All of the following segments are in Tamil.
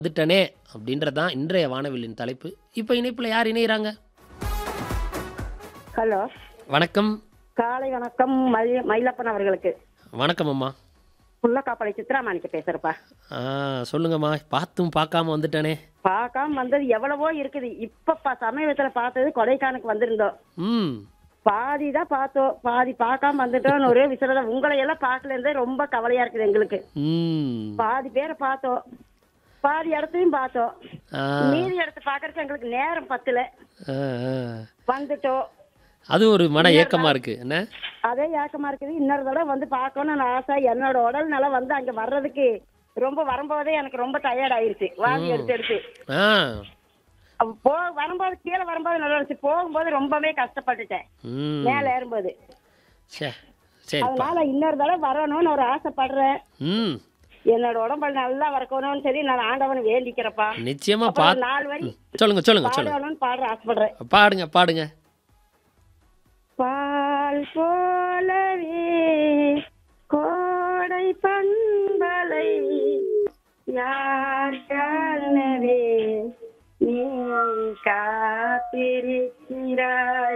வந்துட்டனே அப்படின்றது தான் இன்றைய வானவில்லின் தலைப்பு இப்போ இணைப்பில் யார் இணையிறாங்க ஹலோ வணக்கம் காலை வணக்கம் மயில் மயிலப்பன் அவர்களுக்கு வணக்கம் அம்மா புள்ளக்காப்பாளை சித்ராமாணிக்க பேசுறப்பா ஆ சொல்லுங்கம்மா பார்த்தும் பார்க்காம வந்துட்டனே பார்க்காம வந்தது எவ்வளவோ இருக்குது இப்ப சமீபத்துல பார்த்தது கொடைக்கானலுக்கு வந்திருந்தோம் ம் பாதி தான் பார்த்தோம் பாதி பார்க்காம வந்துட்டோம் ஒரே விஷயம் உங்களை எல்லாம் பார்க்கல இருந்தே ரொம்ப கவலையா இருக்குது எங்களுக்கு ம் பாதி பேரை பார்த்தோம் பாதி இடத்தையும் பார்த்தோம் ஆ மீதி இடத்த பாக்குறதுக்கு எங்களுக்கு நேரம் பத்தல ஆ, ஆ. வந்துட்டோம் அது ஒரு மன ஏக்கமாக இருக்கு என்ன அதே ஏக்கமா இருக்குது இன்னொரு தடவை வந்து பார்க்கணும்னு ஆசை என்னோட உடல் நலம் வந்து அங்க வர்றதுக்கு ரொம்ப வரும்போதே எனக்கு ரொம்ப டயர்ட் ஆயிருச்சு வாந்தி எடுத்து எடுத்து ஆ அப்ப போ வரும்போது கீழே வரும்போது நல்லா இருந்துச்சு போகும்போது ரொம்பவே கஷ்டப்பட்டுட்டேன் ம் மேல ஏறும்போது சே சரிப்பா அதனால இன்னொரு தடவை வரணும்னு ஒரு ஆசைப்படுறேன் ம் என்னோட உடம்பு நல்லா வரக்கணும்னு சரி நான் ஆண்டவனை வேண்டிக்கிறப்பா நிச்சயமா அப்புறம் பார்த்து நாலு வரி சொல்லுங்க சொல்லுங்க சொல்லுங்க பாடணும்னு பாடுற ஆசைப்படுறேன் பாடுங்க பாடுங்க பால் போலவே கோடை பண்பலை யார் காணவே நீ காத்திருக்கிறாய்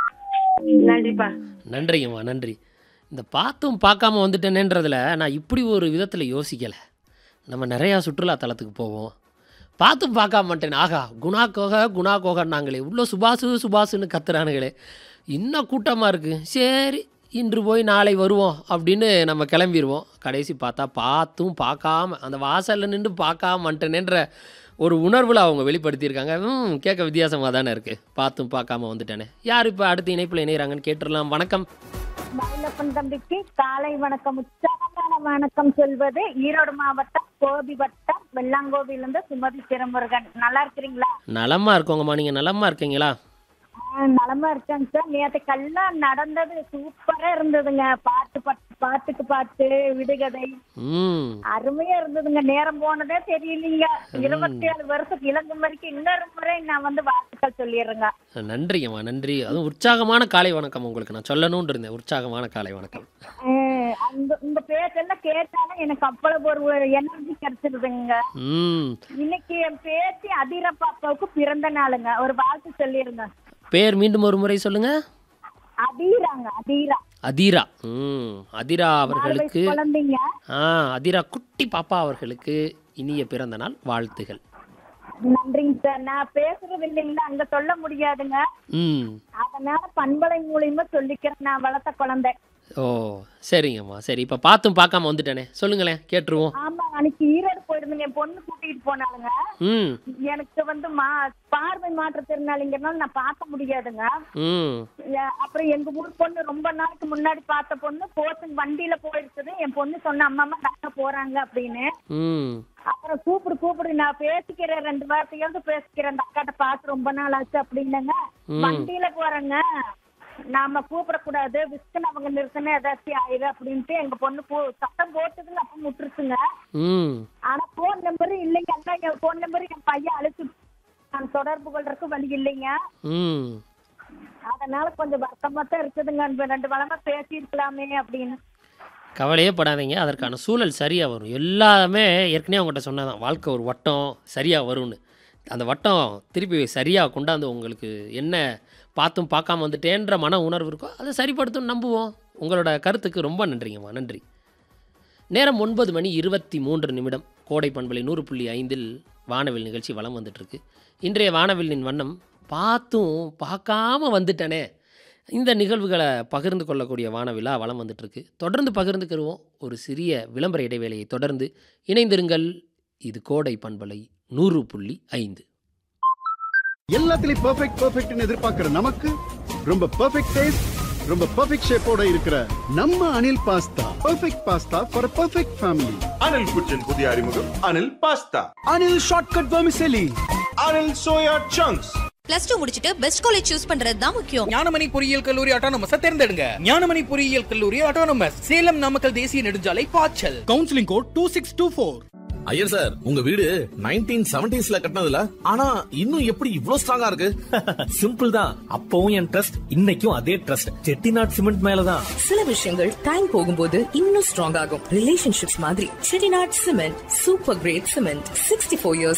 நன்றிப்பா நன்றிங்கம்மா நன்றி இந்த பார்த்தும் பார்க்காம வந்துட்டேனேன்றதுல நான் இப்படி ஒரு விதத்தில் யோசிக்கலை நம்ம நிறையா சுற்றுலா தலத்துக்கு போவோம் பார்த்தும் பார்க்காம மாட்டேன் ஆகா குணா கோக குணா கோகன்னாங்களே உள்ள சுபாசு சுபாசுன்னு கத்துறானுங்களே இன்னும் கூட்டமாக இருக்குது சரி இன்று போய் நாளை வருவோம் அப்படின்னு நம்ம கிளம்பிடுவோம் கடைசி பார்த்தா பார்த்தும் பார்க்காம அந்த வாசலில் நின்று பார்க்காம வந்துட்டேனேன்ற ஒரு உணர்வில் அவங்க வெளிப்படுத்தியிருக்காங்க ம் கேட்க வித்தியாசமாக தானே இருக்குது பார்த்தும் பார்க்காம வந்துட்டேனே யார் இப்போ அடுத்த இணைப்பில் இணைகிறாங்கன்னு கேட்டுடலாம் வணக்கம் மயிலப்பன் தம்பிக்கு காலை வணக்கம் உற்சாகமான வணக்கம் சொல்வது ஈரோடு மாவட்டம் கோபி வட்டம் வெள்ளாங்கோவிலிருந்து சுமதி திருமுருகன் நல்லா இருக்கிறீங்களா நலமா இருக்கோங்கம்மா நீங்கள் நலமா இருக்கீங்களா ஆ, நலமா இருக்கேங்க சார் நேற்று கல்லாம் நடந்தது சூப்பரா இருந்ததுங்க பாட்டு பாட்டு பாட்டுக்கு பாட்டு விடுகதை ம் அருமையா இருந்ததுங்க நேரம் போனதே தெரியலீங்க இருபத்தி ஏழு வருஷம் இளங்கும் வரைக்கும் இன்னொரு முறை நான் வந்து வாழ்த்துக்கள் சொல்லிடுறேங்க நன்றிங்கம்மா நன்றி அதுவும் உற்சாகமான காலை வணக்கம் உங்களுக்கு நான் சொல்லணும்னு இருந்தேன் உற்சாகமான காலை வணக்கம் ஆ, அந்த உங்க பேச்செல்லாம் கேட்டாலும் எனக்கு அவ்வளவு ஒரு எனர்ஜி கிடைச்சிருதுங்க ம் இன்னைக்கு என் பேத்தி அதிர பாப்பாவுக்கு பிறந்த நாளுங்க ஒரு வாழ்த்து சொல்லிருங்க பேர் மீண்டும் ஒரு முறை சொல்லுங்க அதீராங்க அதீரா அதிரா ம் அதிரா நாலு அவர்களுக்கு வயசு குழந்தைங்க ஆ அதிரா குட்டி பாப்பா அவர்களுக்கு இனிய பிறந்த நாள் வாழ்த்துகள் நன்றிங்க சார் நான் பேசுறது இல்லைங்களா அங்க சொல்ல முடியாதுங்க ம் அதனால பண்பலை மூலியமா சொல்லிக்கிறேன் நான் வளர்த்த குழந்தை ஓ சரிங்கம்மா சரி இப்போ பார்த்தும் பார்க்காம வந்துட்டேனே சொல்லுங்களேன் கேட்டுருவோம் ஆமா அன்னைக்கு ஈரோடு போயிருந்தேங்க என் பொண்ணு கூட்டிட்டு போனாலுங்க ம் எனக்கு வந்து மா பார்வை மாற்றுத்திறனாளிங்கிறனால நான் பார்க்க முடியாதுங்க ம் ஏ- அப்புறம் எங்க ஊர் பொண்ணு ரொம்ப நாளுக்கு முன்னாடி பார்த்த பொண்ணு கோச்சிங் வண்டியில போயிருக்குது என் பொண்ணு சொன்ன அம்மா அம்மா அக்கா போறாங்க அப்படின்னு ம் அப்புறம் கூப்பிடு கூப்பிடு நான் பேசிக்கிறேன் ரெண்டு வார்த்தையாவது பேசிக்கிறேன் அந்த அக்காட்ட பார்த்து ரொம்ப நாள் ஆச்சு அப்படின்னங்க ம். வண்டியில போறேங்க நாம கூப்பிடக்கூடாது விஸ்கன் அவங்க நிறுத்தின ஏதாச்சும் ஆயிரு அப்படின்ட்டு எங்க பொண்ணு போ சத்தம் போட்டுதுங்க அப்ப முட்டுருச்சுங்க ம் ஆனா போன் நம்பர் இல்லைங்க அதான் என் போன் நம்பர் என் பையன் அழைச்சு நான் தொடர்பு கொள்றதுக்கு வழி இல்லைங்க ம் அதனால கொஞ்சம் வருத்தமா தான் இருக்குதுங்க இந்த ரெண்டு வளமா பேசியிருக்கலாமே அப்படின்னு கவலையே படாதீங்க அதற்கான சூழல் சரியாக வரும் எல்லாமே ஏற்கனவே அவங்ககிட்ட சொன்னதான் வாழ்க்கை ஒரு வட்டம் சரியாக வரும்னு அந்த வட்டம் திருப்பி சரியாக கொண்டாந்து உங்களுக்கு என்ன பார்த்தும் பார்க்காம வந்துட்டேன்ற மன உணர்வு இருக்கோ அதை சரிப்படுத்தும் நம்புவோம் உங்களோட கருத்துக்கு ரொம்ப நன்றிங்கம்மா நன்றி நேரம் ஒன்பது மணி இருபத்தி மூன்று நிமிடம் கோடை பண்பலை நூறு புள்ளி ஐந்தில் வானவில் நிகழ்ச்சி வலம் வந்துட்டுருக்கு இன்றைய வானவில்லின் வண்ணம் பார்த்தும் பார்க்காம வந்துட்டனே இந்த நிகழ்வுகளை பகிர்ந்து கொள்ளக்கூடிய வானவிழா வலம் வந்துட்டுருக்கு தொடர்ந்து பகிர்ந்துக்கிருவோம் ஒரு சிறிய விளம்பர இடைவேளையை தொடர்ந்து இணைந்திருங்கள் இது கோடை பண்பலை நூறு புள்ளி ஐந்து எல்லாத்துலயும் பெர்ஃபெக்ட் பெர்ஃபெக்ட்னு எதிர்பார்க்கிற நமக்கு ரொம்ப பெர்ஃபெக்ட் டேஸ்ட் ரொம்ப பெர்ஃபெக்ட் ஷேப்போட இருக்கிற நம்ம Anil pasta perfect pasta for perfect family Anil kitchen புதிய அறிமுகம் Anil pasta Anil shortcut vermicelli Anil soya chunks plus two முடிச்சிட்டு பெஸ்ட் காலேஜ் சூஸ் பண்றது தான் முக்கியம் ஞானமணி பொறியியல் கல்லூரி ஆட்டோனமஸ் தேர்ந்தெடுங்க ஞானமணி பொறியியல் கல்லூரி ஆட்டோனமஸ் சேலம் நாமக்கல் தேசிய நெடுஞ்சாலை பாய்ச்சல் counselling code two six two four Iyer sir உங்க வீடு நைன்டீன் செவன்டிஸ்ல கட்டினதுல ஆனா இன்னும் எப்படி இவ்ளோ ஸ்ட்ராங்கா இருக்கு சிம்பிள் தான் அப்பவும் என் ட்ரஸ்ட் இன்னைக்கும் அதே ட்ரஸ்ட் செட்டிநாட் சிமெண்ட் மேலதான் சில விஷயங்கள் டைம் போகும்போது இன்னும் ஸ்ட்ராங் ஆகும் ரிலேஷன்ஷிப்ஸ் மாதிரி Chettinad cement super great cement sixty four years